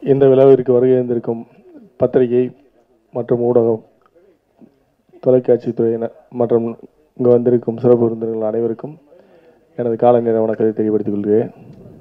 இந்த விழாவிற்கு வருகை இருந்திருக்கும் பத்திரிகை மற்றும் ஊடகம் தொலைக்காட்சி துறையினர் மற்றும் இங்கு வந்திருக்கும் சிறப்பு விருந்தினர்கள் அனைவருக்கும் எனது காலை நேர வணக்கத்தை தெரியப்படுத்திக் கொள்கிறேன்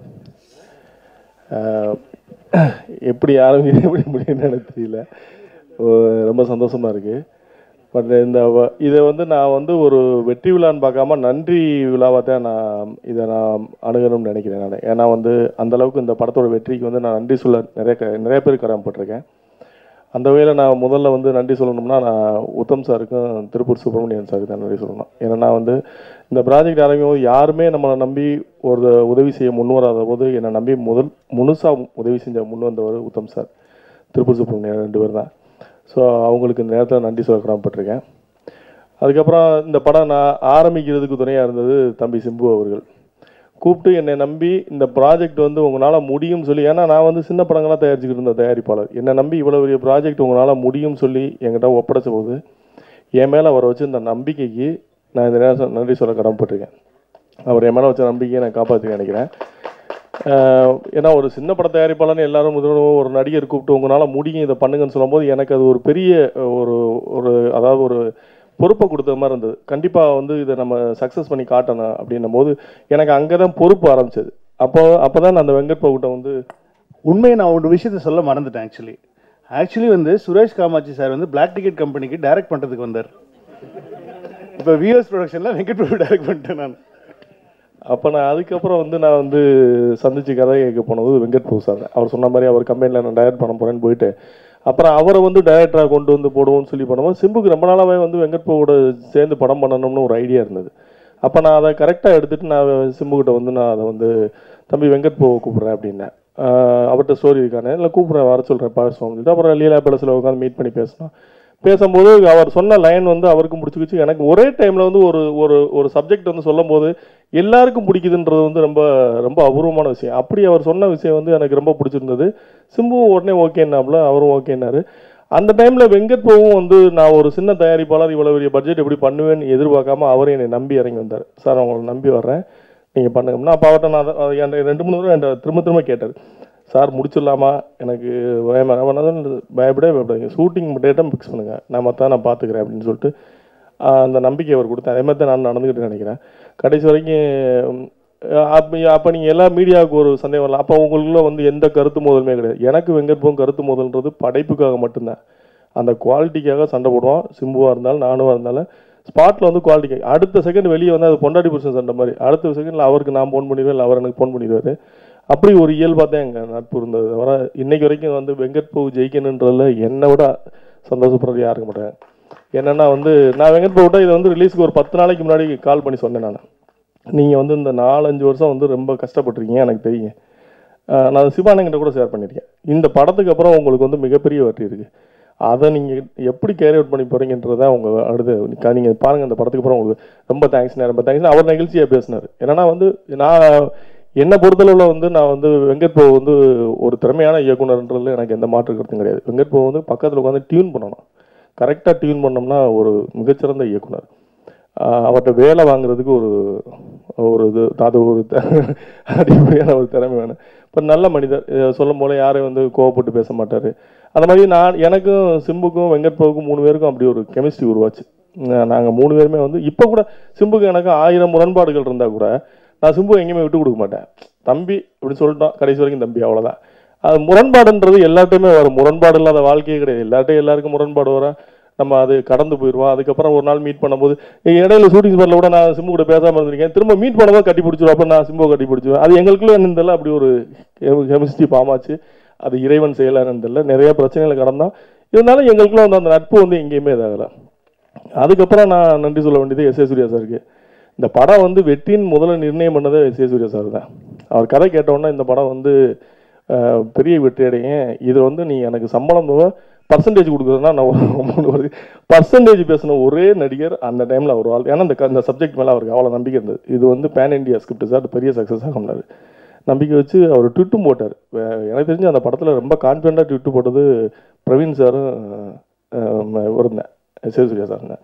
ஆஹ், எப்படி ஆரம்பிக்கிறது எப்படி முடியும்னு எனக்கு தெரியல ஓ, ரொம்ப சந்தோஷமா இருக்கு பட் இந்த வ- இதை வந்து நான் வந்து ஒரு வெற்றி விழான்னு பார்க்காம நன்றி விழாவாக தான் நான் இதை நான் அணுகணும்னு நினைக்கிறேன் நான் ஏன்னா வந்து அந்த அளவுக்கு இந்த படத்தோட வெற்றிக்கு வந்து நான் நன்றி சொல்ல நிறைய க- நிறைய பேர் கடமைப்பட்டிருக்கேன் அந்த வகையில் நான் முதல்ல வந்து நன்றி சொல்லணும்னா நான் உத்தம் சாருக்கும் திருப்பூர் சுப்பிரமணியன் சாருக்கு தான் நன்றி சொல்லணும் ஏன்னா நான் வந்து இந்த ப்ராஜெக்ட் ஆரம்பிக்கும் போது யாருமே நம்மளை நம்பி ஒரு உதவி செய்ய முன் வராத போது என்னை நம்பி முதல் முழுசாக உதவி செஞ்ச முன் வந்தவர் உத்தம் சார் திருப்பூர் சுப்பிரமணியன் ரெண்டு பேர் தான் ஸோ அவங்களுக்கு இந்த நேரத்தில் நன்றி சொல்ல கடமைப்பட்டிருக்கேன் அதுக்கப்புறம் இந்த படம் நான் ஆரம்பிக்கிறதுக்கு துணையாக இருந்தது தம்பி சிம்பு அவர்கள் கூப்பிட்டு என்னை நம்பி இந்த ப்ராஜெக்ட் வந்து உங்களால் முடியும்னு சொல்லி ஏன்னா நான் வந்து சின்ன படங்களாக தயாரிச்சுக்கிட்டு இருந்த தயாரிப்பாளர் என்னை நம்பி இவ்வளோ பெரிய ப்ராஜெக்ட் உங்களால் முடியும்னு சொல்லி என்கிட்ட ஒப்படைச்ச போது என் மேலே வர வச்சு இந்த நம்பிக்கைக்கு நான் இந்த நேரம் நன்றி சொல்ல கடமைப்பட்டிருக்கேன் அவர் என் மேலே வச்ச நம்பிக்கையை நான் காப்பாற்றி நினைக்கிறேன் ஆஹ் ஏன்னா ஒரு சின்ன பட தயாரிப்பாளர்னு எல்லாரும் முதல்ல ஒரு நடிகர் கூப்பிட்டு உங்களால் முடியும் இதை பண்ணுங்கன்னு சொல்லும்போது எனக்கு அது ஒரு பெரிய ஒரு ஒரு அதாவது ஒரு பொறுப்பை கொடுத்த மாதிரி இருந்தது கண்டிப்பாக வந்து இதை நம்ம சக்ஸஸ் பண்ணி காட்டணும் அப்படின்னும் போது எனக்கு அங்கே தான் பொறுப்பு ஆரம்பிச்சது அப்போ அப்போ தான் நான் அந்த வெங்கட் பிரபுட்ட வந்து உண்மையை நான் ஒரு விஷயத்தை சொல்ல மறந்துட்டேன் ஆக்சுவலி ஆக்சுவலி வந்து சுரேஷ் காமாட்சி சார் வந்து பிளாக் டிக்கெட் கம்பெனிக்கு டைரக்ட் பண்ணுறதுக்கு வந்தார் இப்போ விஎஸ் ப்ரொடக்ஷனில் வெங்கட் பிரபு டைரக்ட் பண்ணிட்டேன் நான் அப்போ நான் அதுக்கப்புறம் வந்து நான் வந்து சந்திச்சு கதை கேட்க போனது வெங்கட் பிரபு சார் அவர் சொன்ன மாதிரி அவர் கம்பெனியில் நான் டைரக்ட் பண்ண போகிறேன்னு போயிட்டு அப்புறம் அவரை வந்து டைரக்டராக கொண்டு வந்து போடுவோம்னு சொல்லி பண்ணும்போது சிம்புக்கு ரொம்ப நாளாகவே வந்து வெங்கட் பிரபுவோட சேர்ந்து படம் பண்ணணும்னு ஒரு ஐடியா இருந்தது அப்போ நான் அதை கரெக்டாக எடுத்துட்டு நான் சிம்புக்கிட்ட வந்து நான் அதை வந்து தம்பி வெங்கட் பிரபு கூப்பிட்றேன் அப்படின்னேன் ஆஹ் அவர்கிட்ட ஸ்டோரி இருக்கானே இல்லை கூப்பிட்றேன் வர சொல்கிறேன் பேசுவோம் சொல்லிட்டு அப்புறம் லீலா பேலஸில் உட்காந்து மீட் பண்ணி பேசினோம் பேசும்போது அவர் சொன்ன லைன் வந்து அவருக்கும் பிடிச்சிக்கிச்சு எனக்கு ஒரே டைமில் வந்து ஒரு ஒரு ஒரு சப்ஜெக்ட் வந்து சொல்லும்போது எல்லாருக்கும் பிடிக்குதுன்றது வந்து ரொம்ப ரொம்ப அபூர்வமான விஷயம் அப்படி அவர் சொன்ன விஷயம் வந்து எனக்கு ரொம்ப பிடிச்சிருந்தது சிம்புவும் உடனே ஓகேன்னாப்புல அவரும் ஓகேன்னாரு அந்த டைமில் வெங்கட் பிரபுவும் வந்து நான் ஒரு சின்ன தயாரிப்பாளர் இவ்வளோ பெரிய பட்ஜெட் எப்படி பண்ணுவேன்னு எதிர்பார்க்காம அவரும் என்னை நம்பி இறங்கி வந்தார் சார் அவங்களை நம்பி வர்றேன் நீங்கள் பண்ணுங்கன்னா அப்போ அவர்கிட்ட நான் அதை- அதை என்கிட்ட ரெண்டு மூணு தடவை என்கிட்ட திரும்ப திரும்ப கேட்டார் சார் முடிச்சிடலாமா எனக்கு பயமா அவன் தான் பயப்படவே பயப்படாதீங்க ஷூட்டிங் டேட்டும் ஃபிக்ஸ் பண்ணுங்கள் நான் மற்ற நான் பார்த்துக்கிறேன் அப்படின்னு சொல்லிட்டு ஆஹ் அந்த நம்பிக்கை அவர் கொடுத்தேன் அதே மாதிரி தான் நான் நடந்துக்கிட்டு நினைக்கிறேன் கடைசி வரைக்கும் அப்போ அப்போ நீங்கள் எல்லா மீடியாவுக்கு ஒரு சந்தேகம் வரலாம் அப்போ உங்களுக்குள்ள வந்து எந்த கருத்து மோதலுமே கிடையாது எனக்கு வெங்கட்போம் கருத்து மோதல்ன்றது படைப்புக்காக மட்டும்தான் அந்த குவாலிட்டிக்காக சண்டை போடுவோம் சிம்புவாக இருந்தாலும் நானும் இருந்தாலும் ஸ்பாட்டில் வந்து குவாலிட்டிக்கு அடுத்த செகண்ட் வெளியே வந்து அது பொண்டாடி புருஷன் சண்டை மாதிரி அடுத்த செகண்டில் அவருக்கு நான் ஃபோன் பண்ணிடுவேன் இல்லை அவர் எனக்கு ஃபோன் பண்ணிடுவார் அப்படி ஒரு இயல்பாக தான் எங்கள் நட்பு இருந்தது தவிர இன்னைக்கு வரைக்கும் வந்து வெங்கட் பிரபு ஜெயிக்கணுன்றதுல என்னை விட சந்தோஷப்படுறது யாருக்க மாட்டேன் என்னன்னா வந்து நான் வெங்கட் பிரபுட்ட இதை வந்து ரிலீஸ்க்கு ஒரு பத்து நாளைக்கு முன்னாடி கால் பண்ணி சொன்னேன் நான் நீங்கள் வந்து இந்த நாலஞ்சு வருஷம் வந்து ரொம்ப கஷ்டப்பட்டிருக்கீங்க எனக்கு தெரியும் ஆஹ் நான் சிவானங்கிட்ட கூட ஷேர் பண்ணியிருக்கேன் இந்த படத்துக்கு அப்புறம் உங்களுக்கு வந்து மிகப்பெரிய வெற்றி இருக்குது அதை நீங்கள் எப்படி கேரி அவுட் பண்ணி போகிறீங்கன்றத உங்க அடுத்து நீங்கள் பாருங்கள் அந்த படத்துக்கு அப்புறம் உங்களுக்கு ரொம்ப தேங்க்ஸ்ண்ணே ரொம்ப தேங்க்ஸ் அவர் நெகிழ்ச்சியாக பேசினார் ஏன்னா வந்து நான் என்னை பொறுத்தளவில் வந்து நான் வந்து வெங்கட் பிரபு வந்து ஒரு திறமையான இயக்குனர்ன்றதுல எனக்கு எந்த மாற்று கருத்தும் கிடையாது வெங்கட் பிரபு வந்து பக்கத்தில் உட்காந்து டியூன் பண்ணணும் கரெக்டாக டியூன் பண்ணோம்னா ஒரு மிகச்சிறந்த இயக்குனர் ஆஹ் அவர்கிட்ட வேலை வாங்குறதுக்கு ஒரு ஒரு இது அது ஒரு த- அடிப்படையான ஒரு திறமை வேணும் இப்போ நல்ல மனிதர் அஹ் சொல்லும் போல யாரையும் வந்து கோவப்பட்டு பேச மாட்டார் அந்த மாதிரி நான் எனக்கும் சிம்புக்கும் வெங்கட் பிரபுக்கும் மூணு பேருக்கும் அப்படி ஒரு கெமிஸ்ட்ரி உருவாச்சு நாங்கள் மூணு பேருமே வந்து இப்போ கூட சிம்புக்கு எனக்கு ஆயிரம் முரண்பாடுகள் இருந்தால் கூட நான் சிம்பு எங்கேயுமே விட்டு கொடுக்க மாட்டேன் தம்பி இப்படி சொல்லிட்டோம் கடைசி வரைக்கும் தம்பி அவ்வளோதான் அது முரண்பாடுன்றது எல்லார்ட்டையுமே வரும் முரண்பாடு இல்லாத வாழ்க்கையே கிடையாது எல்லார்ட்டையும் எல்லாருக்கும் முரண்பாடு வரும் நம்ம அது கடந்து போயிடுவோம் அதுக்கப்புறம் ஒரு நாள் மீட் பண்ணும்போது இடையில ஷூட்டிங் ஸ்பாட்ல கூட நான் சிம்பு கூட பேசாம இருந்திருக்கேன் திரும்ப மீட் பண்ணும்போது கட்டி பிடிச்சிருவோம் அப்போ நான் சிம்பு கட்டி பிடிச்சிருவேன் அது எங்களுக்குள்ள என்னன்னு தெரியல அப்படி ஒரு கெமிஸ்ட்ரி பாமாச்சு அது இறைவன் செயலான்னு தெரியல நிறைய பிரச்சனைகளை கடந்தோம் இருந்தாலும் எங்களுக்குள்ள வந்து அந்த நட்பு வந்து எங்கேயுமே இதாகல அதுக்கப்புறம் நான் நன்றி சொல்ல வேண்டியது எஸ் ஏ சூர்யா சாருக்கு இந்த படம் வந்து வெற்றியின் முதல்ல நிர்ணயம் பண்ணதே எஸ் ஏ சூர்யா சார் தான் அவர் கதை கேட்டோன்னே இந்த படம் வந்து அஹ், பெரிய வெற்றி அடையும் இது வந்து நீ எனக்கு சம்பளம் பர்சன்டேஜ் கொடுக்குறதுனா நான் ஒரு வருது பர்சன்டேஜ் பேசின ஒரே நடிகர் அந்த டைமில் அவர் ஆள் ஏன்னா இந்த க- இந்த சப்ஜெக்ட் மேலே அவருக்கு அவ்வளோ நம்பிக்கை இருந்தது இது வந்து பேன் இண்டியா ஸ்கிரிப்ட் சார் பெரிய சக்ஸஸ் ஆகும்னாரு நம்பிக்கை வச்சு அவர் ட்விட்டும் போட்டார் வே- எனக்கு தெரிஞ்சு அந்த படத்தில் ரொம்ப கான்ஃபிடண்ட்டாக ட்விட்டு போட்டது பிரவீன் சாரும் இருந்தேன் சிவசூர்யா சார் இருந்தேன்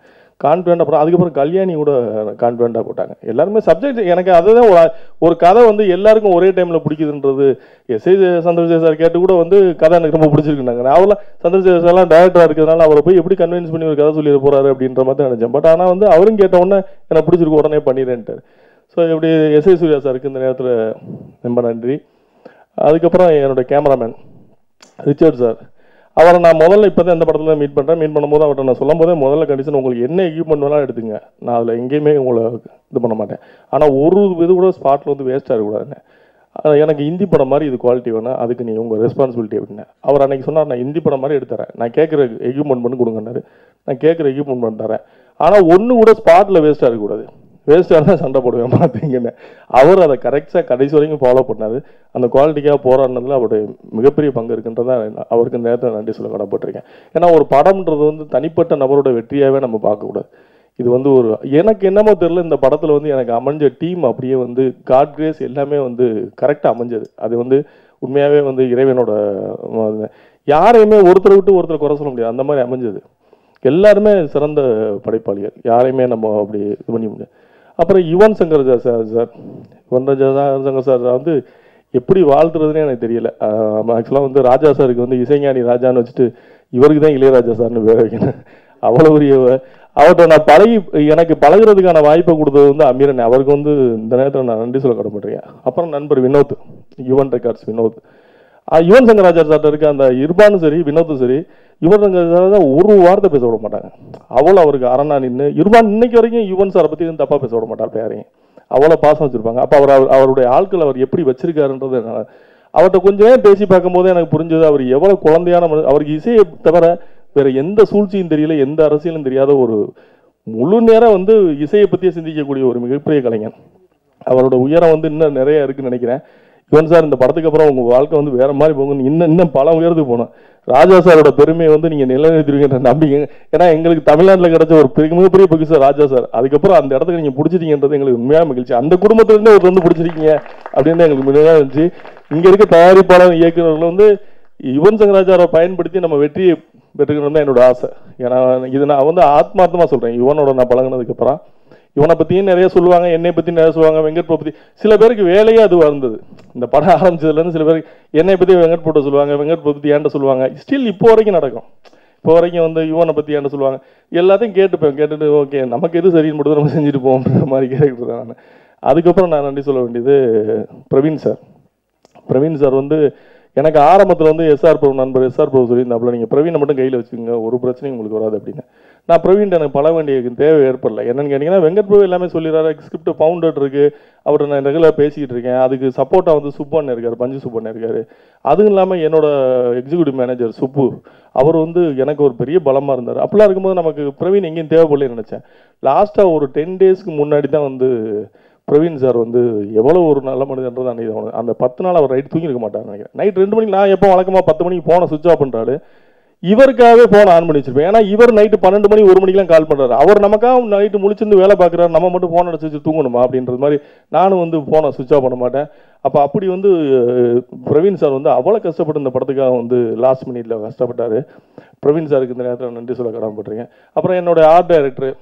கான்ஃபிடென்ட் அப்புறம் அதுக்கப்புறம் கல்யாணி கூட கான்ஃபிடென்ட்டாக போட்டாங்க எல்லாருமே சப்ஜெக்ட் எனக்கு அதுதான் ஒரு ஒரு கதை வந்து எல்லாருக்கும் ஒரே டைமில் பிடிக்குதுன்றது எஸ்ஐ சந்திரசேகர் சார் கேட்டு கூட வந்து கதை எனக்கு ரொம்ப பிடிச்சிருக்குனாங்க நான் அவர்லாம் சந்திரசேகர் சார்லாம் டேரக்டராக இருக்கிறதுனால அவரை போய் எப்படி கன்வின்ஸ் பண்ணி ஒரு கதை சொல்லிட போறாரு அப்படின்ற மாதிரி தான் நினச்சேன் பட் ஆனால் வந்து அவரும் கேட்ட உடனே எனக்கு பிடிச்சிருக்கு உடனே பண்ணிடுறேன்ட்டார் ஸோ இப்படி எஸ்ஐ சூர்யா சாருக்கு இந்த நேரத்தில் ரொம்ப நன்றி அதுக்கப்புறம் என்னோட கேமராமேன் ரிச்சர்ட் சார் அவரை நான் முதல்ல இப்போ தான் இந்த படத்தில் மீட் பண்ணுறேன் மீட் பண்ணும்போது அவர்கிட்ட நான் சொல்லும் போதே முதல்ல கண்டிஷன் உங்களுக்கு என்ன எக்யூப்மெண்ட் வேணாலும் எடுத்துங்க நான் அதில் எங்கேயுமே உங்களை இது பண்ண மாட்டேன் ஆனால் ஒரு இது கூட ஸ்பாட்டில் வந்து வேஸ்ட்டாக இருக்கக்கூடாதுன்னு ஆனா, எனக்கு ஹிந்தி படம் மாதிரி இது குவாலிட்டி வேணும் அதுக்கு நீ உங்கள் ரெஸ்பான்சிபிலிட்டி அப்படின்னு அவர் அன்னைக்கு சொன்னார் நான் ஹிந்தி படம் மாதிரி எடுத்துறேன் நான் கேட்குற எக்யூப்மெண்ட் பண்ணி கொடுங்கன்னாரு நான் கேட்குற எக்யூப்மெண்ட் பண்ணி தரேன் ஆனால் ஒன்று கூட ஸ்பாட்டில் வேஸ்ட்டாக இருக்கக்கூடாது வேஸ்ட்டாக தான் சண்டை போடுவேன் பார்த்தீங்கன்னு அவர் அதை கரெக்டாக கடைசி வரைக்கும் ஃபாலோ பண்ணாரு அந்த குவாலிட்டிக்காக போராடினதுல அவருடைய மிகப்பெரிய பங்கு இருக்குன்றதா நான் அவருக்கு இந்த நேரத்தில் நன்றி சொல்ல கடப்பட்டிருக்கேன் ஏன்னா ஒரு படம்ன்றது வந்து தனிப்பட்ட நபரோட வெற்றியாகவே நம்ம பார்க்கக்கூடாது இது வந்து ஒரு எனக்கு என்னமோ தெரியல இந்த படத்தில் வந்து எனக்கு அமைஞ்ச டீம் அப்படியே வந்து காட் கிரேஸ் எல்லாமே வந்து கரெக்டாக அமைஞ்சது அது வந்து உண்மையாகவே வந்து இறைவனோட அஹ், யாரையுமே ஒருத்தரை விட்டு ஒருத்தர் குறை சொல்ல முடியாது அந்த மாதிரி அமைஞ்சது எல்லாருமே சிறந்த படைப்பாளிகள் யாரையுமே நம்ம அப்படி இது பண்ணி முடியாது அப்புறம் யுவன் சங்கர் ஜா sir sir Yuvan Raja sir Shankar sir வந்து எப்படி வாழ்த்துறதுனே எனக்கு தெரியல ஆக்சுவலாக வந்து ராஜா சாருக்கு வந்து இசைஞானி ராஜான்னு வச்சுட்டு இவருக்கு தான் இளையராஜா சார்னு பேர் வைக்கணும் அவ்வளோ பெரிய அவர்கிட்ட நான் பழகி எனக்கு பழகுறதுக்கான வாய்ப்பை கொடுத்தது வந்து அமீரன் அவருக்கு வந்து இந்த நேரத்தில் நான் நன்றி சொல்ல கடமைப்பட்டிருக்கேன் அப்புறம் நண்பர் வினோத் யுவன் ரெக்கார்ட்ஸ் வினோத் ஆ, யுவன் சங்கர் ராஜா சார்ட்ட இருக்க அந்த இர்பானும் சரி வினோத்தும் சரி யுவன் சங்கர் சார் தான் ஒரு வார்த்தை பேச விட மாட்டாங்க அவ்வளோ அவருக்கு அரணா நின்று இர்பான் இன்னைக்கு வரைக்கும் யுவன் சாரை பற்றி தப்பாக பேச விட மாட்டார் யாரையும் அவ்வளோ பாசம் வச்சிருப்பாங்க அப்போ அவர் அவர்- அவருடைய ஆட்கள் அவர் எப்படி வச்சிருக்காருன்றது நான் அவர்கிட்ட கொஞ்ச நேரம் பேசி பார்க்கும்போது எனக்கு புரிஞ்சது அவர் எவ்வளோ குழந்தையான மனு- அவருக்கு இசையை தவிர வேற எந்த சூழ்ச்சியும் தெரியல எந்த அரசியலும் தெரியாத ஒரு முழு நேரம் வந்து இசையை பற்றியே சிந்திக்கக்கூடிய ஒரு மிகப்பெரிய கலைஞன் அவரோட உயரம் வந்து இன்னும் நிறைய இருக்குன்னு நினைக்கிறேன் யுவன் சார் இந்த படத்துக்கு அப்புறம் உங்க வாழ்க்கை வந்து வேற மாதிரி போகும் இன்னும் இன்னும் பல உயரத்துக்கு போகணும் ராஜா சாரோட பெருமையை வந்து நீங்க நிலைநிறுத்துவீங்கன்ற நம்பிக்கை ஏன்னா எங்களுக்கு தமிழ்நாட்டில் கிடைச்ச ஒரு பெரிய மிகப்பெரிய பொக்கிஷம் ராஜா சார் அதுக்கப்புறம் அந்த இடத்துக்கு நீங்க பிடிச்சிட்டீங்கன்றது எங்களுக்கு உண்மையாக மகிழ்ச்சி அந்த குடும்பத்துல இருந்து ஒரு வந்து பிடிச்சிருக்கீங்க அப்படின்னு எங்களுக்கு மிகவும் இருந்துச்சு இங்க இருக்க தயாரிப்பாளர் இயக்குநர்கள் வந்து யுவன் சங்கர் ராஜாவை பயன்படுத்தி நம்ம வெற்றியை பெற்றுக்கணும் தான் என்னோட ஆசை ஏன்னா இது நான் வந்து ஆத்மார்த்தமா சொல்றேன் யுவனோட நான் பழகுனதுக்கு அப்புறம் இவனை பத்தியும் நிறைய சொல்லுவாங்க என்னை பத்தி நிறைய சொல்லுவாங்க வெங்கட் பிரபு பத்தி சில பேருக்கு வேலையே அதுவா இருந்தது இந்த படம் ஆரம்பிச்சதுல இருந்து சில பேருக்கு என்னை பத்தி வெங்கட் பிரபு சொல்லுவாங்க வெங்கட் பிரபு பத்தி ஏன்ட்ட சொல்லுவாங்க ஸ்டில் இப்போ வரைக்கும் நடக்கும் இப்போ வரைக்கும் வந்து யுவனை பத்தி ஏன்ட்ட சொல்லுவாங்க எல்லாத்தையும் கேட்டுப்பேன் கேட்டுட்டு ஓகே நமக்கு எது சரின்னு மட்டும் நம்ம செஞ்சுட்டு போவோம்ன்ற மாதிரி கேரக்டர் தான் நான் அதுக்கப்புறம் நான் நன்றி சொல்ல வேண்டியது பிரவீன் சார் பிரவீன் சார் வந்து எனக்கு ஆரம்பத்தில் வந்து எஸ்ஆர் பிரபு நண்பர் எஸ்ஆர் பிரபு சொல்லியிருந்தாப்புல நீங்கள் பிரவீனை மட்டும் கையில் வச்சுக்கோங்க ஒரு பிரச்சனையும் உங்களுக்கு வராது அப்படின்னு நான் பிரவீன் எனக்கு பழக வேண்டிய தேவை ஏற்படல என்னன்னு கேட்டிங்கன்னா வெங்கட் பிரபு எல்லாமே சொல்லிடுறாரு ஸ்கிரிப்ட் ஃபவுண்டட் இருக்கு அவர்கிட்ட நான் ரெகுலராக பேசிக்கிட்டு இருக்கேன் அதுக்கு சப்போர்ட்டாக வந்து சுப்பன் இருக்காரு பஞ்சு சுப்பன் இருக்காரு அதுவும் இல்லாமல் என்னோட எக்ஸிக்யூட்டிவ் மேனேஜர் சுப்பு அவர் வந்து எனக்கு ஒரு பெரிய பலமாக இருந்தார் அப்படிலாம் இருக்கும்போது நமக்கு பிரவீன் எங்கேயும் தேவைப்படலன்னு நினச்சேன் லாஸ்ட்டாக ஒரு டென் டேஸ்க்கு முன்னாடி தான் வந்து பிரவீன் சார் வந்து எவ்வளோ ஒரு நல்ல மனிதன்றது அன்னைக்கு தோணுது. அந்த பத்து நாள் அவர் நைட் தூங்கிருக்க மாட்டார் நினைக்கிறேன் நைட் ரெண்டு மணிக்கு நான் எப்போ வழக்கமாக பத்து மணிக்கு போன சுவிச் ஆஃப் பண்ணுறாரு இவருக்காகவே போன ஆன் பண்ணி வச்சிருப்பேன் ஏன்னா இவர் நைட்டு பன்னெண்டு மணி ஒரு மணிக்கெல்லாம் கால் பண்ணுறாரு அவர் நமக்காக நைட்டு முழிச்சிருந்து வேலை பார்க்குறாரு நம்ம மட்டும் ஃபோன் அடிச்சு வச்சு தூங்கணுமா அப்படின்றது மாதிரி நானும் வந்து ஃபோனை சுவிச் ஆஃப் பண்ண மாட்டேன் அப்போ அப்படி வந்து அஹ், பிரவீன் சார் வந்து அவ்வளோ கஷ்டப்பட்டு இந்த படத்துக்காக வந்து லாஸ்ட் மினிட்ல கஷ்டப்பட்டாரு பிரவீன் சாருக்கு இந்த நேரத்தில் நன்றி சொல்ல கடமைப்பட்டிருக்கேன் அப்புறம் என்னோட ஆர்ட் டைரக்டர்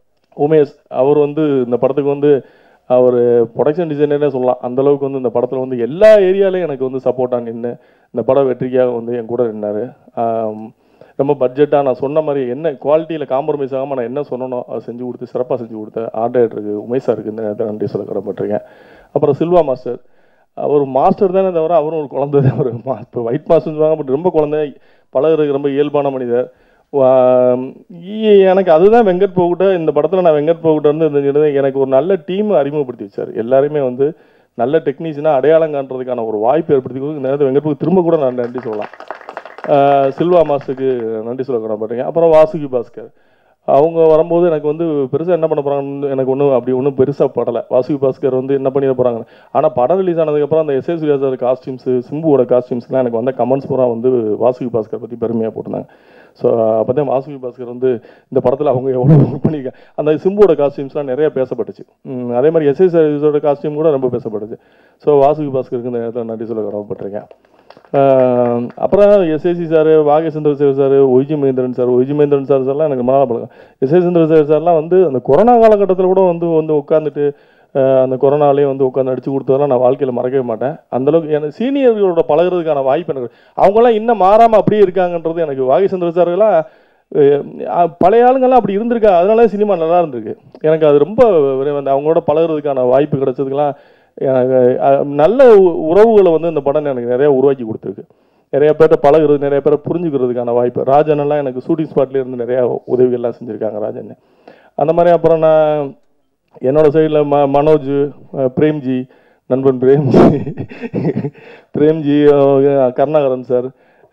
உமேஷ் அவர் வந்து இந்த படத்துக்கு வந்து அவர் ப்ரொடக்ஷன் டிசைனரே சொல்லலாம் அந்த அளவுக்கு வந்து இந்த படத்தில் வந்து எல்லா ஏரியாலையும் எனக்கு வந்து சப்போர்ட்டாக நின்று இந்த படம் வெற்றிக்காக வந்து என் கூட நின்னாரு ஆம், ரொம்ப பட்ஜெட்டாக நான் சொன்ன மாதிரி என்ன குவாலிட்டியில் காம்ப்ரமைஸ் ஆகாமல் நான் என்ன சொன்னனோ அதை செஞ்சு கொடுத்து சிறப்பாக செஞ்சு கொடுத்த ஆர்ட் டைரக்டருக்கு உமேஷ் சாருக்கு இந்த நேரத்தில் நன்றி சொல்ல கடமைப்பட்டிருக்கேன் அப்புறம் சில்வா மாஸ்டர் அவர் மாஸ்டர் தானே தவிர அவரும் ஒரு குழந்தை தான் அவர் இப்போ ஒயிட் மாஸ்டர் சொல்லுவாங்க பட் ரொம்ப குழந்தை பழகுறதுக்கு ரொம்ப இயல்பான மனிதர் வா- ஈ- எனக்கு அதுதான் வெங்கட் போகிட்ட இந்த படத்தில் நான் வெங்கட் போகிட்ட இருந்து இருந்தது எனக்கு ஒரு நல்ல டீம் அறிமுகப்படுத்தி வச்சார் எல்லாருமே வந்து நல்ல டெக்னீஷியனாக அடையாளம் காண்றதுக்கான ஒரு வாய்ப்பு ஏற்படுத்தி கொடுத்து இந்த நேரத்தில் வெங்கட் போகு திரும்ப கூட நான் நன்றி சொல்லலாம் ஆஹ் சில்வா மாஸ்டருக்கு நன்றி சொல்ல கடமைப்பட்டேங்க அப்புறம் வாசுகி பாஸ்கர் அவங்க வரும்போது எனக்கு வந்து பெருசாக என்ன பண்ண போகிறாங்கன்னு எனக்கு ஒன்றும் அப்படி ஒன்றும் பெருசாக படலை வாசுகி பாஸ்கர் வந்து என்ன பண்ணிட போகிறாங்க ஆனால் படம் ரிலீஸ் ஆனதுக்கப்புறம் அந்த எஸ்ஏ சூர்யா சார் காஸ்டியூம்ஸு சிம்புவோட காஸ்டியூம்ஸ்லாம் எனக்கு வந்த கமெண்ட்ஸ் பூரா வந்து வாசுகி பாஸ்கர் பற்றி பெருமையாக போட்டிருந்தாங்க ஸோ அப்போ தான் வாசுகி பாஸ்கர் வந்து இந்த படத்தில் அவங்க எவ்வளோ ஒர்க் பண்ணியிருக்காங்க அந்த சிம்புவோட காஸ்டியூம்ஸ்லாம் நிறைய பேசப்பட்டுச்சு ம், அதே மாதிரி எஸ்ஏ சாரோட காஸ்டியூம் கூட ரொம்ப பேசப்பட்டுச்சு ஸோ வாசுகி பாஸ்கருக்கு இந்த நேரத்தில் நன்றி சொல்ல கடமைப்பட்டிருக்கேன் ஆஹ் அப்புறம் எஸ்ஏசி சார் வாகேசந்திர சேவர் sir YG Mahendran sir YG Mahendran sir சார்லாம் எனக்கு மனநல பழக்கம் எஸ்ஏ சந்திர சேவர் சார்லாம் வந்து அந்த கொரோனா காலகட்டத்தில் கூட வந்து வந்து உட்காந்துட்டு ஆஹ் அந்த கொரோனாலேயே வந்து உட்காந்து அடிச்சு கொடுத்ததெல்லாம் நான் வாழ்க்கையில் மறக்கவே மாட்டேன் அந்தளவுக்கு எனக்கு சீனியர்களோட பழகுறதுக்கான வாய்ப்பு எனக்கு அவங்களாம் இன்னும் மாறாமல் அப்படியே இருக்காங்கன்றது எனக்கு வாகேசந்திர சார்கள்லாம் அஹ் பழைய ஆளுங்கெல்லாம் அப்படி இருந்திருக்கா அதனால சினிமா நல்லா இருந்திருக்கு எனக்கு அது ரொம்ப விரை- அந்த அவங்களோட பழகுறதுக்கான வாய்ப்பு கிடைச்சதுக்கெல்லாம் எனக்கு அஹ், நல்ல உ- உறவுகளை வந்து இந்த படம் எனக்கு நிறைய உருவாக்கி கொடுத்துருக்கு நிறைய பேர்ட்ட பழகுறது நிறைய பேரை புரிஞ்சுக்கிறதுக்கான வாய்ப்பு ராஜன் எல்லாம் எனக்கு ஷூட்டிங் ஸ்பாட்ல இருந்து நிறைய உதவிகள்லாம் செஞ்சுருக்காங்க ராஜன் அந்த மாதிரி அப்புறம் நான் என்னோட சைடில் ம மனோஜ் அஹ், பிரேம்ஜி நண்பன் பிரேம்ஜி பிரேம்ஜி அஹ், கருணாகரன் சார்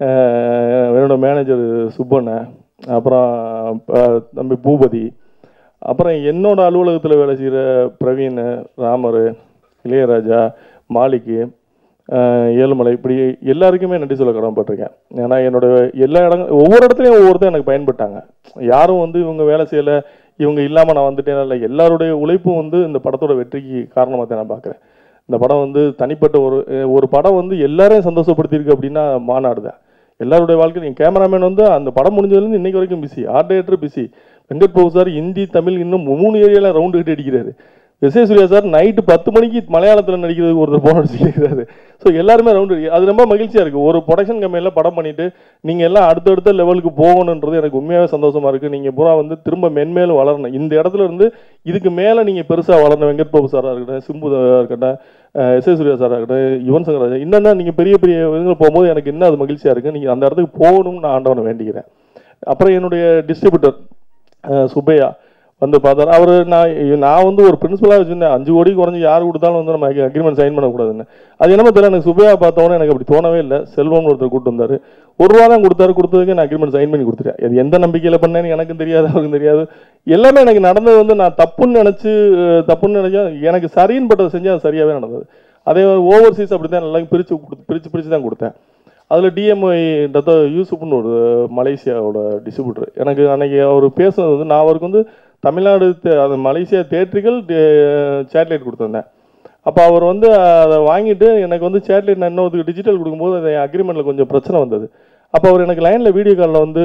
அஹ், என்னோட மேனேஜர் சுப்பண்ணன் அப்புறம் அஹ், தம்பி பூபதி அப்புறம் என்னோட அலுவலகத்தில் வேலை செய்கிற பிரவீன் ராமர் இளையராஜா மாலிக்கு அஹ், ஏழுமலை இப்படி எல்லாருக்குமே நன்றி சொல்ல கடமைப்பட்டிருக்கேன் ஏன்னா என்னோட எல்லா இடங்கள் ஒவ்வொரு இடத்துலையும் ஒவ்வொருத்தரும் எனக்கு பயன்பட்டாங்க யாரும் வந்து இவங்க வேலை செய்யலை இவங்க இல்லாமல் நான் வந்துட்டேன் இல்லை எல்லாருடைய உழைப்பும் வந்து இந்த படத்தோட வெற்றிக்கு காரணமாக தான் நான் பார்க்குறேன் இந்த படம் வந்து தனிப்பட்ட ஒரு ஒரு படம் வந்து எல்லாரையும் சந்தோஷப்படுத்தியிருக்கு அப்படின்னா மாநாடு தான் எல்லாருடைய வாழ்க்கையும் கேமராமேன் வந்து அந்த படம் முடிஞ்சதுலேருந்து இன்னைக்கு வரைக்கும் busy art director busy Venkat Prabhu sir Hindi Tamil இன்னும் மூணு ஏரியாவில் ரவுண்டு கட்டி அடிக்கிறாரு விஜய் சூர்யா சார் நைட்டு பத்து மணிக்கு மலையாளத்தில் நடிக்கிறதுக்கு ஒருத்தர் போன அடிச்சுக்கிறாரு ஸோ எல்லாருமே ரவுண்டு அது ரொம்ப மகிழ்ச்சியாக இருக்குது ஒரு ப்ரொடக்ஷன் கம்பெனியில் படம் பண்ணிட்டு நீங்கள் எல்லாம் அடுத்தடுத்த லெவலுக்கு போகணுன்றது எனக்கு உண்மையாகவே சந்தோஷமாக இருக்குது நீங்கள் பூரா வந்து திரும்ப மென்மேலும் வளரணும் இந்த இடத்துல இருந்து இதுக்கு மேலே நீங்கள் பெருசாக வளரணும் வெங்கட் பிரபு சாராக இருக்கட்டும் சிம்பு இருக்கட்டும் எஸ் ஏ சூர்யா சாராக இருக்கட்டும் யுவன் சங்கர் ராஜா என்னென்னா நீங்கள் பெரிய பெரிய இதுல போகும்போது எனக்கு என்ன அது மகிழ்ச்சியாக இருக்குது நீங்கள் அந்த இடத்துக்கு போகணும்னு நான் ஆண்டவனை வேண்டிக்கிறேன் அப்புறம் என்னுடைய டிஸ்ட்ரிபியூட்டர் சுப்பையா வந்து பார்த்தாரு அவர் நான் நான் வந்து ஒரு பிரின்சிபலாக வச்சுருந்தேன் அஞ்சு கோடி குறைஞ்சி யார் கொடுத்தாலும் வந்து நம்ம அக்ரிமெண்ட் சைன் பண்ணக்கூடாதுன்னு அது என்னமோ தெரியல எனக்கு சுப்பையா பார்த்தவொன்னே எனக்கு அப்படி தோணவே இல்லை செல்வம்னு ஒருத்தர் கூட்டு வந்தார் ஒரு ரூபா தான் கொடுத்தாரு கொடுத்ததுக்கு நான் அக்ரிமெண்ட் சைன் பண்ணி கொடுத்துட்டேன் அது எந்த நம்பிக்கையில் பண்ணேன்னு எனக்கும் தெரியாது அவருக்கும் தெரியாது எல்லாமே எனக்கு நடந்தது வந்து நான் தப்புன்னு நினச்சி தப்புன்னு நினச்சா எனக்கு சரின்னு பட்டதை செஞ்சு அது சரியாகவே நடந்தது அதே ஓவர்சீஸ் அப்படி தான் நல்லா பிரித்து கொடுத்து பிரித்து பிரித்து தான் கொடுத்தேன் அதில் டிஎம்ஐ டத்த யூசுப்னு ஒரு மலேசியாவோட டிஸ்ட்ரிபியூட்டர் எனக்கு அன்னைக்கு அவர் பேசுனது வந்து நான் அவருக்கு வந்து தமிழ்நாடு தே- அது மலேசியா தேட்டரிகள் சேட்டலைட் கொடுத்துருந்தேன் அப்போ அவர் வந்து அதை வாங்கிட்டு எனக்கு வந்து சேட்டலைட் நான் இன்னொரு டிஜிட்டல் கொடுக்கும்போது அது அக்ரிமெண்ட்டில் கொஞ்சம் பிரச்சனை வந்தது அப்போ அவர் எனக்கு லைனில் வீடியோ காலில் வந்து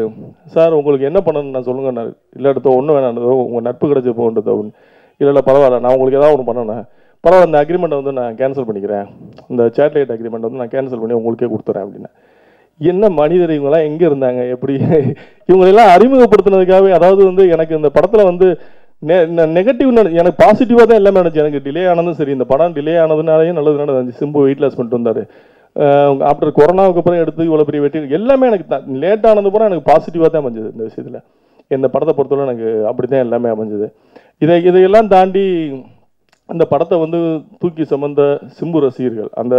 சார் உங்களுக்கு என்ன பண்ணணும்னு நான் சொல்லுங்க நான் இல்லை எடுத்த ஒன்றும் வேணாம் உங்கள் நட்பு கிடைச்ச போன்றது அப்படின்னு இல்லை இல்லை பரவாயில்ல நான் உங்களுக்கு ஏதாவது ஒன்று பண்ணணும் பரவாயில்ல இந்த அக்ரிமெண்ட்டை வந்து நான் கேன்சல் பண்ணிக்கிறேன் இந்த சேட்டலைட் அக்ரிமெண்ட் வந்து நான் கேன்சல் பண்ணி உங்களுக்கே கொடுத்துறேன் அப்படின்னு என்ன மனிதர் இவங்கெல்லாம் எங்கே இருந்தாங்க எப்படி இவங்களெல்லாம் அறிமுகப்படுத்தினதுக்காகவே அதாவது வந்து எனக்கு இந்த படத்தில் வந்து நெகட்டிவ் எனக்கு பாசிட்டிவாக தான் எல்லாமே நினச்சி எனக்கு டிலே ஆனதும் சரி இந்த படம் டிலே ஆனதுனாலேயும் நல்லது நடந்துச்சு சிம்பு வெயிட் லாஸ் பண்ணிட்டு வந்தார் ஆஃப்டர் கொரோனாவுக்கு அப்புறம் எடுத்து இவ்வளோ பெரிய வெற்றி எல்லாமே எனக்கு லேட் ஆனது அப்புறம் எனக்கு பாசிட்டிவாக தான் அமைஞ்சது இந்த விஷயத்தில் இந்த படத்தை பொறுத்தவரை எனக்கு அப்படி தான் எல்லாமே அமைஞ்சது இதை இதையெல்லாம் தாண்டி அந்த படத்தை வந்து தூக்கி சுமந்த சிம்பு ரசிகர்கள் அந்த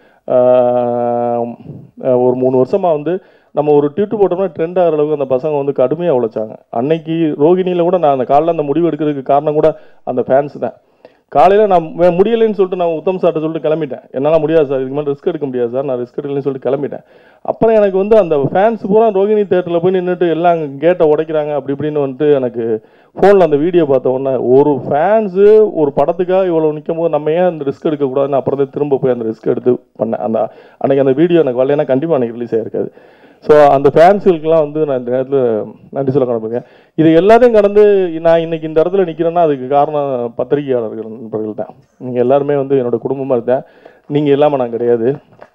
ஆஹ், ஒரு மூணு வருஷமாக வந்து நம்ம ஒரு ட்வீட் போட்டோம்னா ட்ரெண்ட் ஆகிற அளவுக்கு அந்த பசங்க வந்து கடுமையாக உழைச்சாங்க அன்னைக்கு ரோகிணியில் கூட நான் அந்த காலைல அந்த முடிவு எடுக்கிறதுக்கு காரணம் கூட அந்த ஃபேன்ஸ் தான் காலையில் நான் வே- முடியலைன்னு சொல்லிட்டு நான் உத்தம் சார்ட்ட சொல்லிட்டு கிளம்பிட்டேன் என்னால் முடியாது சார் இதுக்கு மேலே ரிஸ்க் எடுக்க முடியாது சார் நான் ரிஸ்க் எடுக்கலன்னு சொல்லிட்டு கிளம்பிட்டேன் அப்புறம் எனக்கு வந்து அந்த ஃபேன்ஸ் பூரா ரோகிணி தேட்டரில் போய் நின்றுட்டு எல்லாம் கேட்டை உடைக்கிறாங்க அப்படி இப்படின்னு வந்துட்டு எனக்கு ஃபோனில் அந்த வீடியோ பார்த்த உடனே ஒரு ஃபேன்ஸு ஒரு படத்துக்காக இவ்வளோ நிற்கும் போது நம்ம ஏன் அந்த ரிஸ்க் எடுக்கக்கூடாதுன்னு அப்புறம் தான் திரும்ப போய் அந்த ரிஸ்க் எடுத்து பண்ணேன் அந்த அன்னைக்கு அந்த வீடியோ எனக்கு வரலைன்னா கண்டிப்பாக அன்னைக்கு ரிலீஸ் ஆகிருக்காது ஸோ அந்த ஃபேன்ஸுகளுக்கெல்லாம் வந்து நான் இந்த நேரத்தில் நன்றி சொல்ல கடமைங்க இது எல்லாத்தையும் கடந்து நான் இன்னைக்கு இந்த இடத்துல நிற்கிறேன்னா அதுக்கு காரணம் பத்திரிகையாளர்கள் நண்பர்கள் தான் நீங்கள் எல்லாருமே வந்து என்னோட குடும்பமாக இருந்தேன் நீங்கள் இல்லாமல் நான் கிடையாது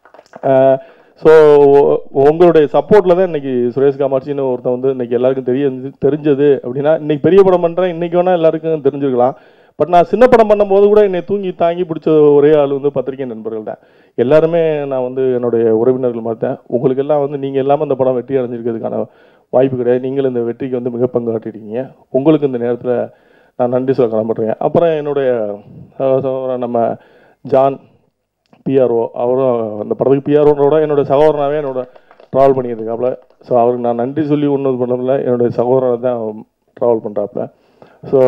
ஸோ உங்களுடைய சப்போர்ட்டில் தான் இன்னைக்கு சுரேஷ் காமாட்சின்னு ஒருத்தன் வந்து இன்னைக்கு எல்லாருக்கும் தெரிய தெரிஞ்சது அப்படின்னா இன்னைக்கு பெரிய படம் பண்ணுறேன் இன்னைக்கு வேணால் எல்லாருக்கும் தெரிஞ்சிருக்கலாம் பட் நான் சின்ன படம் பண்ணும்போது கூட என்னை தூங்கி தாங்கி பிடிச்ச ஒரே ஆள் வந்து பத்திரிகை நண்பர்கள் தான் எல்லாருமே நான் வந்து என்னுடைய உறவினர்கள் பார்த்தேன் உங்களுக்கு எல்லாம் வந்து நீங்கள் இல்லாமல் இந்த படம் வெற்றி அடைஞ்சிருக்கிறதுக்கான வாய்ப்பு கிடையாது நீங்களும் இந்த வெற்றிக்கு வந்து மிக பங்காற்றிருக்கீங்க உங்களுக்கு இந்த நேரத்தில் நான் நன்றி சொல்ல கடமைப்படுறேன் அப்புறம் என்னுடைய சகோதர சகோதரன் நம்ம ஜான் பிஆர்ஓ அவரும் அந்த படத்துக்கு பிஆர்ஓனோட என்னோட சகோதரனாவே என்னோட ட்ராவல் பண்ணியிருக்காப்புல ஸோ அவருக்கு நான் நன்றி சொல்லி ஒன்றும் பண்ணல என்னுடைய சகோதரனை தான் ட்ராவல் பண்ணுறாப்புல ஸோ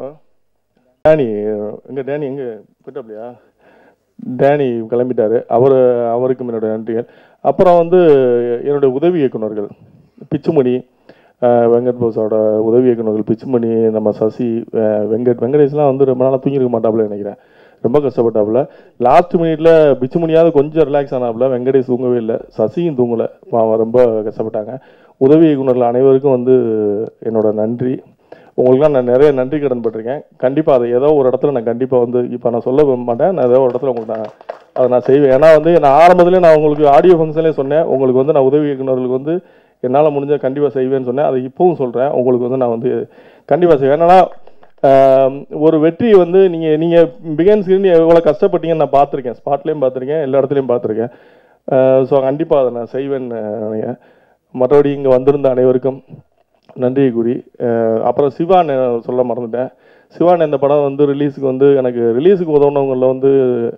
டேனி எங்கே டேனி எங்கே போயிட்டாப்லையா டேனி கிளம்பிட்டாரு அவர் அவருக்கும் என்னுடைய நன்றிகள் அப்புறம் வந்து என்னுடைய உதவி இயக்குனர்கள் பிச்சுமணி அஹ், வெங்கட் போஸோட உதவி இயக்குனர்கள் பிச்சுமணி நம்ம சசி அஹ், வெங்கட் வெங்கடேஷ்லாம் வந்து ரொம்ப நாளாக தூங்கியிருக்க மாட்டாப்புல நினைக்கிறேன் ரொம்ப கஷ்டப்பட்டாப்புல லாஸ்ட் மினிட்ல பிச்சுமணியாவது கொஞ்சம் ரிலாக்ஸ் ஆனாப்புல வெங்கடேஷ் தூங்கவே இல்லை சசியும் தூங்கலை பாவம் ரொம்ப கஷ்டப்பட்டாங்க உதவி இயக்குனர்கள் அனைவருக்கும் வந்து என்னோட நன்றி உங்களுக்குலாம் நான் நிறைய நன்றி கடன் பட்டிருக்கேன் கண்டிப்பாக அதை ஏதோ ஒரு இடத்துல நான் கண்டிப்பாக வந்து இப்போ நான் சொல்ல மாட்டேன் நான் ஏதோ ஒரு இடத்துல உங்களுக்கு நான் அதை நான் செய்வேன் ஏன்னா வந்து நான் ஆரம்பத்திலே நான் உங்களுக்கு ஆடியோ ஃபங்க்ஷன்லேயே சொன்னேன் உங்களுக்கு வந்து நான் உதவி இயக்குனர்களுக்கு வந்து என்னால் முடிஞ்ச கண்டிப்பாக செய்வேன்னு சொன்னேன் அதை இப்பவும் சொல்கிறேன் உங்களுக்கு வந்து நான் வந்து கண்டிப்பாக செய்வேன் என்னன்னா ஆம், ஒரு வெற்றி வந்து நீங்கள் நீங்கள் பிகன் ஸ்கிரீன் எவ்வளோ கஷ்டப்பட்டீங்கன்னு நான் பார்த்துருக்கேன் ஸ்பாட்லேயும் பார்த்துருக்கேன் எல்லா இடத்துலையும் பார்த்துருக்கேன் ஸோ கண்டிப்பாக அதை நான் செய்வேன்னு நினைக்கிறேன் மற்றபடி இங்கே வந்திருந்த அனைவருக்கும் நன்றி கூறி அஹ் அப்புறம் சிவான் சொல்ல மறந்துட்டேன் சிவான் இந்த படம் வந்து ரிலீஸுக்கு வந்து எனக்கு ரிலீஸுக்கு உதவுனவங்களில் வந்து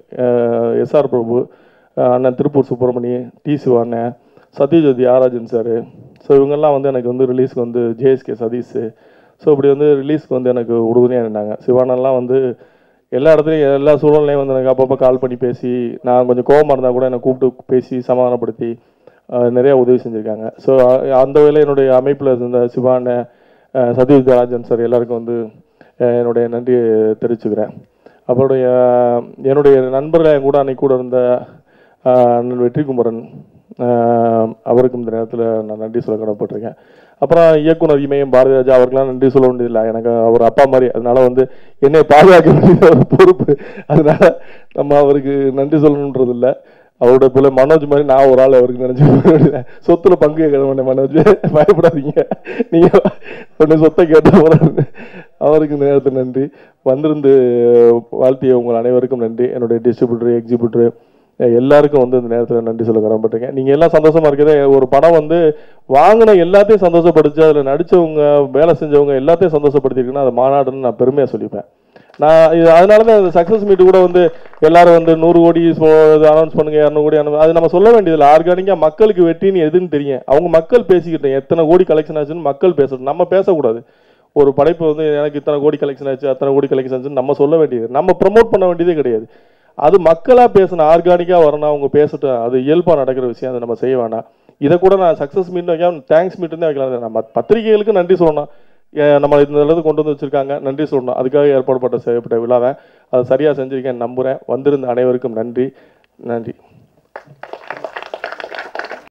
எஸ்ஆர் பிரபு அஹ் அண்ணன் திருப்பூர் சுப்பிரமணி டி சிவாண்ணன் சத்யஜோதி ஆராஜன் சார் ஸோ இவங்கெல்லாம் வந்து எனக்கு வந்து ரிலீஸ்க்கு வந்து ஜேஎஸ்கே சதீஷ் ஸோ இப்படி வந்து ரிலீஸ்க்கு வந்து எனக்கு உறுதுணையாக இருந்தாங்க சிவானெல்லாம் வந்து எல்லா இடத்துலையும் எல்லா சூழ்நிலையும் வந்து எனக்கு அப்பப்போ கால் பண்ணி பேசி நான் கொஞ்சம் கோவமாக இருந்தால் கூட என்னை கூப்பிட்டு பேசி சமாதானப்படுத்தி அஹ், நிறைய உதவி செஞ்சுருக்காங்க ஸோ அந்த வகையில் என்னுடைய அமைப்பில் இருந்த சிவான சத்யஜித் ராஜன் சார் எல்லாருக்கும் வந்து அஹ், என்னுடைய நன்றியை தெரிவிச்சுக்கிறேன் அப்புறம் அஹ், என்னுடைய நண்பர்கள் என் கூட அன்னைக்கு கூட இருந்த அஹ், அண்ணன் வெற்றி குமரன் அஹ், அவருக்கும் இந்த நேரத்தில் நான் நன்றி சொல்ல கடமைப்பட்டிருக்கேன் அப்புறம் இயக்குனர் இமயம் பாரதிராஜா அவருக்கெல்லாம் நன்றி சொல்ல வேண்டியதில்லை எனக்கு அவர் அப்பா மாதிரி அதனால வந்து என்னை பாதுகாக்க வேண்டியது ஒரு பொறுப்பு அதனால நம்ம அவருக்கு நன்றி சொல்லணுன்றது இல்லை அவரோட பிள்ளை மனோஜ் மாதிரி நான் ஒரு ஆள் அவருக்கு நினைச்சு சொத்துல பங்கு கேட்க மாட்டேன் மனோஜ் பயப்படாதீங்க நீங்க ஒன்று சொத்தை கேட்ட போல அவருக்கு இந்த நேரத்தில் நன்றி வந்திருந்து வாழ்த்திய உங்கள் அனைவருக்கும் நன்றி என்னுடைய டிஸ்ட்ரிபியூட்டர் எக்ஸிபியூட்டர் எல்லாருக்கும் வந்து இந்த நேரத்தில் நன்றி சொல்ல கடமைப்பட்டிருக்கேன் நீங்கள் எல்லாம் சந்தோஷமா இருக்கிறது ஒரு படம் வந்து வாங்கின எல்லாத்தையும் சந்தோஷப்படுத்தி அதில் நடிச்சவங்க வேலை செஞ்சவங்க எல்லாத்தையும் சந்தோஷப்படுத்திருக்குன்னா அது மாநாடுன்னு நான் பெருமையாக சொல்லிப்பேன் நான் இது அதனால தான் சக்ஸஸ் மீட் கூட வந்து எல்லாரும் வந்து நூறு கோடி அனௌன்ஸ் பண்ணுங்க இரநூறு கோடி announce- அது நம்ம சொல்ல வேண்டியதில்லை ஆர்கானிக்காக மக்களுக்கு வெற்றின்னு எதுன்னு தெரியும் அவங்க மக்கள் பேசிக்கிட்டேன் எத்தனை கோடி கலெக்ஷன் ஆச்சுன்னு மக்கள் பேசணும் நம்ம பேசக்கூடாது ஒரு படைப்பு வந்து எனக்கு இத்தனை கோடி கலெக்ஷன் ஆச்சு அத்தனை கோடி கலெக்ஷன் ஆச்சுன்னு நம்ம சொல்ல வேண்டியது நம்ம ப்ரமோட் பண்ண வேண்டியதே கிடையாது அது மக்களாக பேசணும் ஆர்கானிக்காக வரணும் அவங்க பேசட்டும் அது இயல்பாக நடக்கிற விஷயம் அதை நம்ம செய்ய வேணாம் இதை கூட நான் சக்ஸஸ் மீட் வைக்காம தேங்க்ஸ் மீட் தான் வைக்கலாம் நம்ம பத்திரிகைகளுக்கு நன்றி சொல்லணும் ஏன் நம்ம இந்த அளவுக்கு கொண்டு வந்து வச்சிருக்காங்க நன்றி சொல்லணும் அதுக்காக ஏற்பாடுபட்ட செய்யப்பட்ட விழாவை அதை சரியாக செஞ்சிருக்கேன் நம்புகிறேன் வந்திருந்த அனைவருக்கும் நன்றி நன்றி